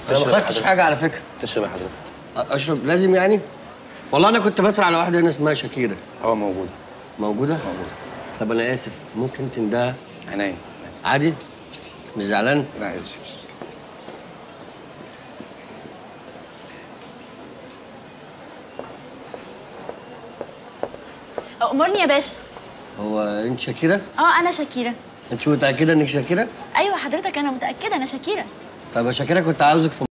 انا ما تشرب خدتش حضرتك. حاجه على فكره تشرب يا حضرتك أ- اشرب لازم يعني والله انا كنت بسأل على واحده هنا اسمها شاكيرا اه موجوده موجوده موجوده طب انا اسف ممكن تندها عينيا عادي مش زعلان لا يا يوسف امرني يا باشا هو انت شاكيرا اه انا شاكيرة انت متاكده انك شاكيرا ايوه حضرتك انا متاكده انا شاكيرة طب يا شاكيرا كنت عاوزك في